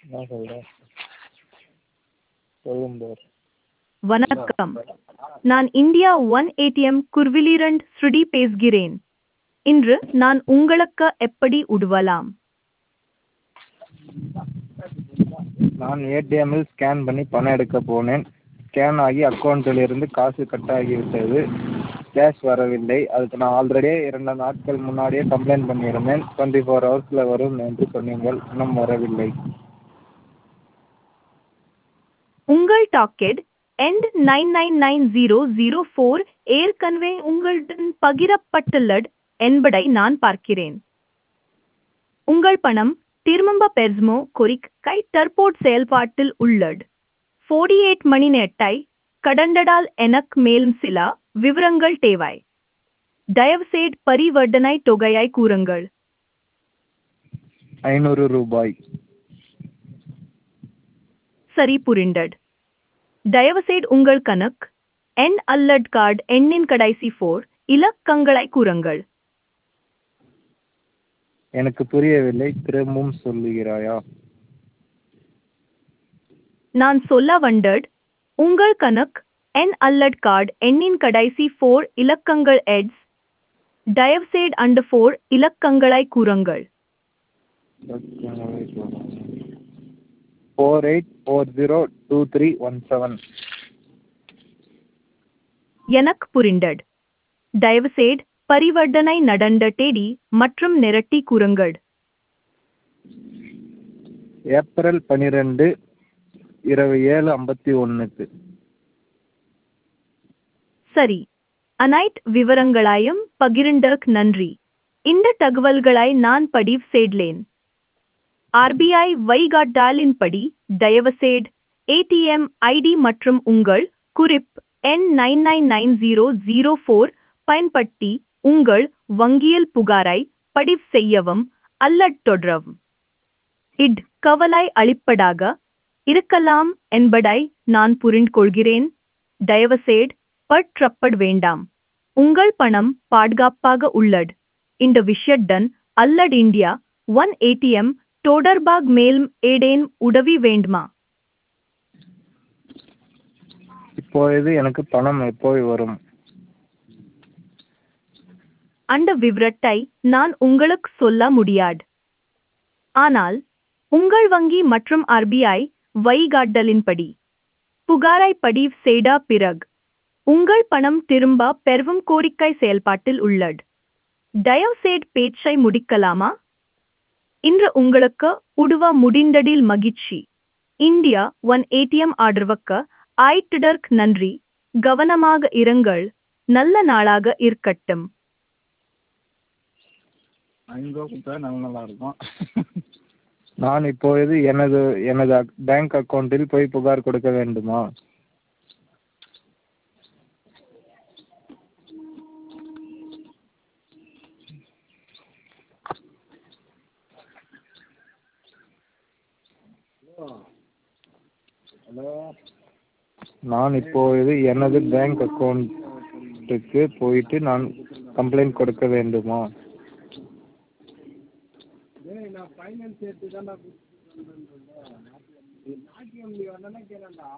என்ன சொல்கிற சொல்லும் பார் வணக்கம் நான் இந்தியா ஒன் ஏடிஎம் குர்விலிரண்ட் ஸ்ருடி பேசுகிறேன் இன்று நான் உங்களுக்கு எப்படி உதவலாம் நான் ஏடிஎம்மில் ஸ்கேன் பண்ணி பணம் எடுக்க போனேன் ஸ்கேன் ஆகி அக்கௌண்ட்டிலிருந்து காசு கட் ஆகிவிட்டது கேஷ் வரவில்லை அதுக்கு நான் ஆல்ரெடி இரண்டு நாட்கள் முன்னாடியே கம்ப்ளைண்ட் பண்ணியிருந்தேன் டுவெண்ட்டி ஃபோர் ஹவர்ஸில் வரும் என்று சொன்னீங்கள் இன்னும் வரவில்லை உங்கள் டாக்கெட் எண்ட் nine nine nine zero zero four ஏற்கனவே உங்களுடன் பகிரப்பட்டுள்ளது என்பதை நான் பார்க்கிறேன் உங்கள் பணம் திரும்ப பெர்ஸ்மோ கொரிக் கை தற்போது செயல்பாட்டில் உள்ளது ஃபோர்டி எயிட் மணி நேரத்தை கடந்ததால் எனக்கு மேலும் சில விவரங்கள் தேவை தயவுசெய்து பரிவர்த்தனை தொகையை கூறுங்கள் ஐநூறு ரூபாய் சரி புரிந்தது தயவுசெய்து உங்கள் கணக்கு என் அல்லட் கார்டு எண்ணின் கடைசி ஃபோர் இலக்கங்களை கூறுங்கள் எனக்கு புரியவில்லை திரும்பவும் சொல்லுகிறாயா நான் சொல்ல வந்தது உங்கள் கணக்கு என் அல்லட் கார்டு எண்ணின் கடைசி ஃபோர் இலக்கங்கள் எட்ஸ் தயவுசெய்து அந்த ஃபோர் இலக்கங்களை கூறுங்கள் four eight four zero two three one seven எனக்கு புரிந்தது தயவுசெய்து பரிவர்த்தனை நடந்த தேதி மற்றும் நிரட்டி கூறுங்கள் ஏப்ரல் பன்னிரெண்டு இரவு ஏழு ஐம்பத்தி ஒன்றுக்கு சரி அனைத்து விவரங்களையும் பகிர்ந்ததற்கு நன்றி இந்த தகவல்களை நான் பதிவு செய்தேன் ஆர்பிஐ வழிகாட்டலின்படி தயவுசெய்து ஏடிஎம் ஐடி மற்றும் உங்கள் குறிப் எண் nine nine nine zero zero four பயன்படுத்தி உங்கள் வங்கியில் புகாரை பதிவு செய்யவும் அல்லது தொடரவும் இட் கவலை அளிப்பதாக இருக்கலாம் என்பதை நான் புரிந்து கொள்கிறேன் தயவுசெய்து பற்றப்பட வேண்டாம் உங்கள் பணம் பாதுகாப்பாக உள்ளது இந்த விஷயத்துடன் அல்லது இந்தியா ஒன் ஏடிஎம் தொடர்பாக மேலும் ஏதேன் உதவி வேண்டுமா இப்பொழுது எனக்கு பணம் எப்போது வரும் அந்த விவரத்தை நான் உங்களுக்கு சொல்ல முடியாது ஆனால் உங்கள் வங்கி மற்றும் ஆர்பிஐ வழிகாட்டலின்படி புகாரை பதிவு செய்த பிறகு உங்கள் பணம் திரும்ப பெறவும் கோரிக்கை செயல்பாட்டில் உள்ளது தயவுசெய்து பேச்சை முடிக்கலாமா இன்று உங்களுக்கு உதவ முடிந்ததில் மகிழ்ச்சி இந்தியா ஒன் ஏடிஎம் ஆதரவுக்கு ஆயிட்டதற்கு நன்றி கவனமாக இருங்கள் நல்ல நாளாக இருக்கட்டும் ஐநூறுரூவா கொடுத்தா நல்ல நல்லா இருக்கும் நான் இப்பொழுது எனது எனது அக்- பேங்க் அக்கௌண்ட்டில் போய் புகார் கொடுக்க வேண்டுமா ஹலோ நான் இப்பொழுது எனது பேங்க் அக்கௌண்ட்டுக்கு போயிட்டு நான் கம்ப்ளைண்ட் கொடுக்க வேண்டுமா டேய் நான் ஃபைனான்ஸ் எடுத்து தான்டா நாட்டியம் நீ வரலன்னா கேளண்டா